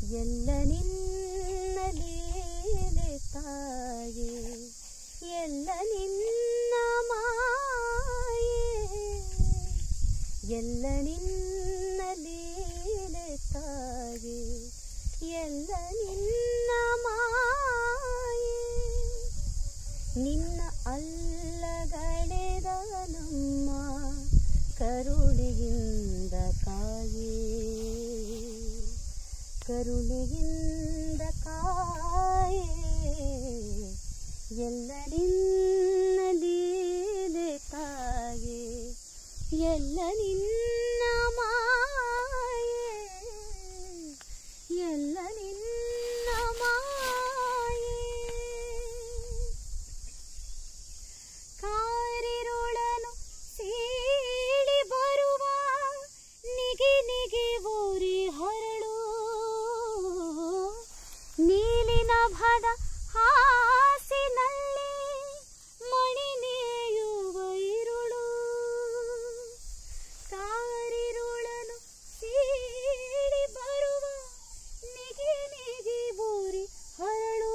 ಎಲ್ಲ ನಿನ್ನ ಲೀಲೆ ತಾಯೇ ಎಲ್ಲ ನಿನ್ನ ಮಾಯೆ ಎಲ್ಲ ನಿನ್ನ ಲೀಲೆ ತಾಯೇ ಎಲ್ಲ ನಿನ್ನ ಮಾಯೆ ನಿನ್ನ ಅಲ್ಲಗಳೆದ ನಮ್ಮ ಕರುಣೆಯಿಂದ ಕಾಯೇ ಕರುಣೆಯಿಂದ ಕಾಯೇ ಎಲ್ಲ ನಿನ್ನ ಲೀಲೆ ತಾಯೇ ಎಲ್ಲ ನಿನ್ನ ಮಾಯೆ ಎಲ್ಲ ನಿನ್ನ ಮಾಯೆ ಕಾರಿರುಳನು ಸೀಳಿ ಬರುವ ನಿಗಿ ನಿಗಿ ಊರಿ ಹರಳು ನೀಲಿನ ಭದ ಹಾಸಿನಲ್ಲಿ ಮಣಿ ನೇಯುವ ಇರುಳು ಕಾರಿರುಳನು ಸೀಳಿ ಬರುವ ನಿಗಿ ನಿಗಿ ಊರಿ ಹರಳು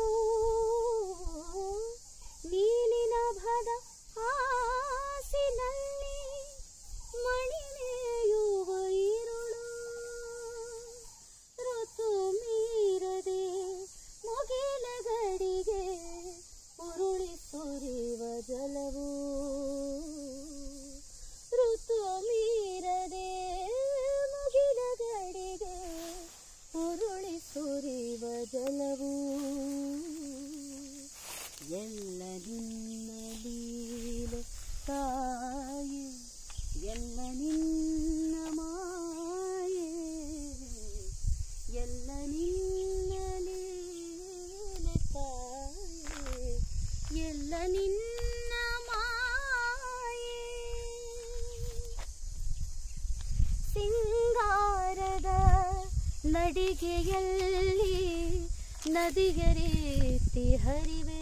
ನೀಲಿನ ಭದ ಹಾಸಿನಲ್ಲಿ ಮಣಿ ನೇಯುವ ಇರುಳು ಋತು ಮೀರದೆ ಮುಗಿಲ ಗಡಿಗೆ ಉರುಳಿ ಸುರಿವ ಜಲವು ಋತು ಮೀರದೆ ಮುಗಿಲ ಗಡಿಗೆ ಉರುಳಿ ಸುರಿವ ಜಲವು ಎಲ್ಲ ನಿನ್ನ ಲೀಲೆ ತಾಯಿ ಎಲ್ಲ ನಿನ್ನ ಮಾಯೆ ಎಲ್ಲ ನಿನ್ನ ಲೀಲೆ ತಾಯಿ ಎಲ್ಲ ನಿನ್ನ ಮಾಯೆ ಸಿಂಗಾರದ ನಡಿಗೆಯಲ್ಲಿ ನದಿಯ ರೀತಿ ಹರಿವೆ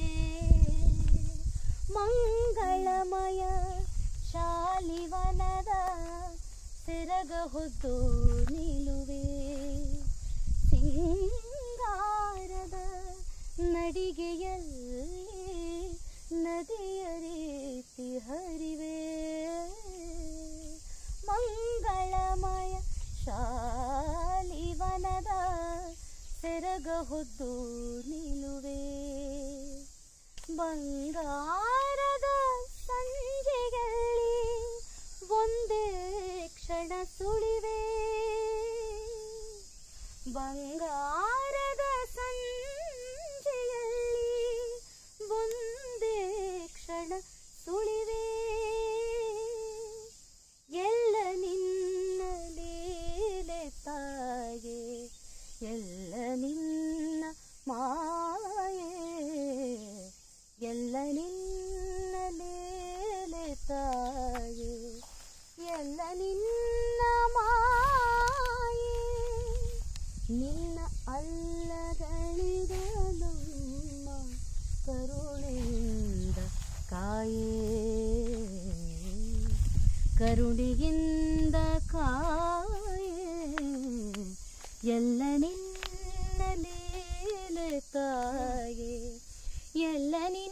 ಮಂಗಳಮಯ ಶಾಲಿವನದ ಸೆರಗ ಹೊದ್ದು ನಿಲುವೆ ಸಿಂಗಾರದ ನಡಿಗೆಯಲ್ಲಿ ನದಿಯ ರೀತಿ ಹರಿವೆ ಮಂಗಳಮಯ ಶಾಲಿವನದ ಸೆರಗ ಹೊದ್ದು ನಿಲುವೆ ಬಂಗಾರದ ಸಂಜೆಯಲ್ಲಿ ಒಂದೇ ಕ್ಷಣ ಸುಳಿವೆ ಬಂಗಾರದ ಸಂಜೆಯಲ್ಲಿ ಒಂದೇ ಕ್ಷಣ ಸುಳಿವೆ ಎಲ್ಲ ನಿನ್ನ ಲೀಲೆ ತಾಯೇ ಎಲ್ಲ ನಿನ್ನ ಮಾಯೆ ಎಲ್ಲ ನಿನ್ನ ಲೀಲೆ ತಾಯೇ ಎಲ್ಲ ನಿನ್ನ ಮಾಯೆ ನಿನ್ನ ಅಲ್ಲಗಳಿದ ನಮ್ಮ ಕರುಣೆಯಿಂದ ಕಾಯೇ ಕರುಣೆಯಿಂದ ಕಾಯೇ ಎಲ್ಲ ನಿನ್ನ ಲೀಲೆ ತಾಯೇ ಎಲ್ಲ ನಿನ್ನ